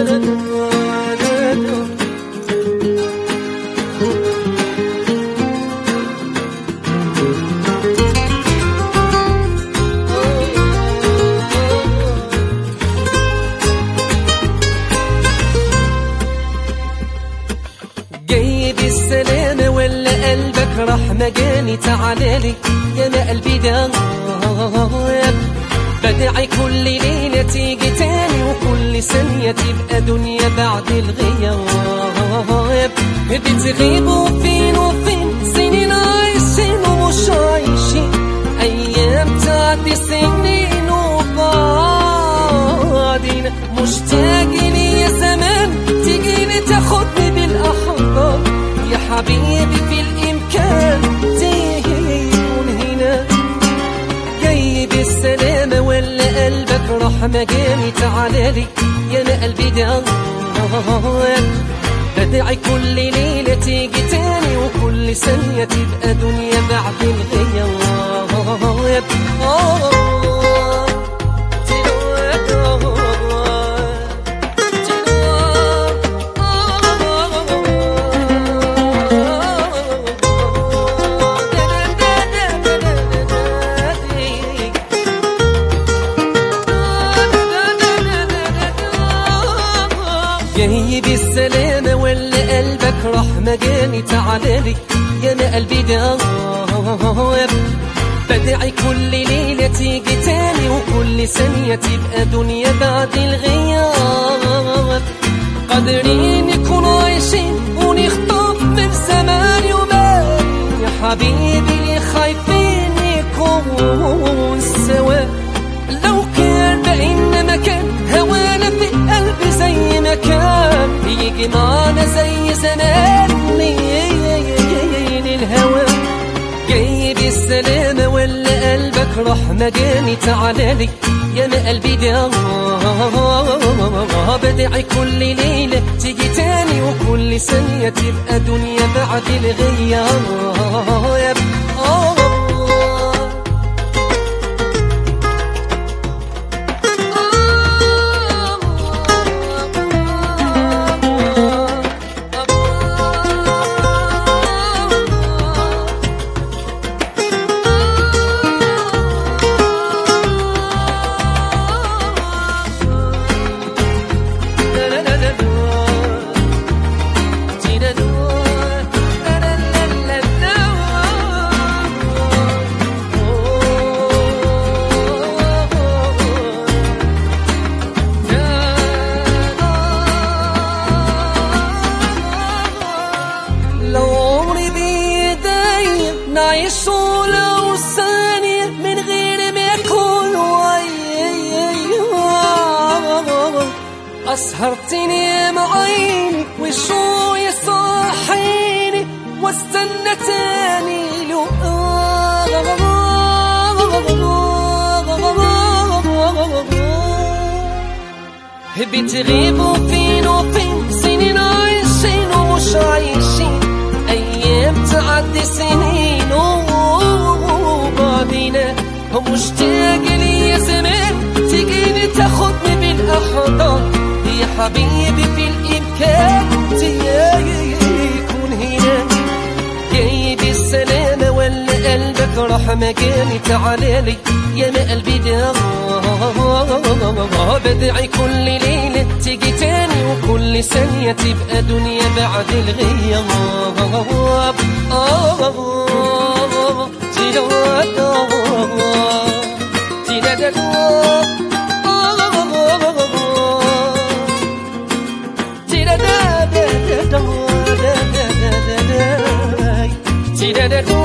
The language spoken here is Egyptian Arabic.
جاي بالسلامة ولا قلبك راح مجاني تعالى لي يا انا قلبي داب بدعي كل ليلة تيجي تاني وكل ثانية تبقى دنيا بعد الغياب بتغيب وفين وفين سنين عايشين ومش عايشين أيام تعدي سنين وبعدين مشتاق لي يا زمان تجيني تاخدني بالأحضان يا حبيبي في الإمكان تكون هنا جاي بالسلامة ولا قلبك راح مجاني تعالى لي يا انا قلبي داب بدعي كل ليلة تيجي تاني وكل ثانية تبقى دنيا بعد الغياب آه. جاي بالسلامة ولا قلبك راح مجاني تعالى لي يا انا قلبي داب بدعي كل ليلة تيجي تاني وكل ثانية تبقى دنيا بعد الغياب قادرين نكون عايشين ونخطف من زمان يومين يا حبيبي اللي خايفين يكون سوا لو كان بقينا مكان هوانا في قلبي زي ما كان يجي معانا زي زمان ليل الهوى جاي بالسلامة ولا قلبك راح مجاني تعالى لي يا ما قلبي داب بدعي كل ليلة تيجي تاني وكل ثانية تبقى دنيا بعد الغياب آه لو عمري بيدي نعيش ولو ثانية من غير ما يكون وياي أسهر تاني معيني وشو يصحيني واستنى تاني لو بتغيب وفين وفين سنين عايشين ومش عايشين أيام تعدي سنين وبعدينا مشتاق لي يا زمان تجيني تاخدني بالأحضان يا حبيبي في الإمكان تكون هنا جاي بالسلامة ولا قلبك راح مكاني تعالى لي يا ما قلبي داب بدعي كل ليلة تيجي تاني وكل ثانية تبقى دنيا بعد الغياب آه تيدا تيدا تيدا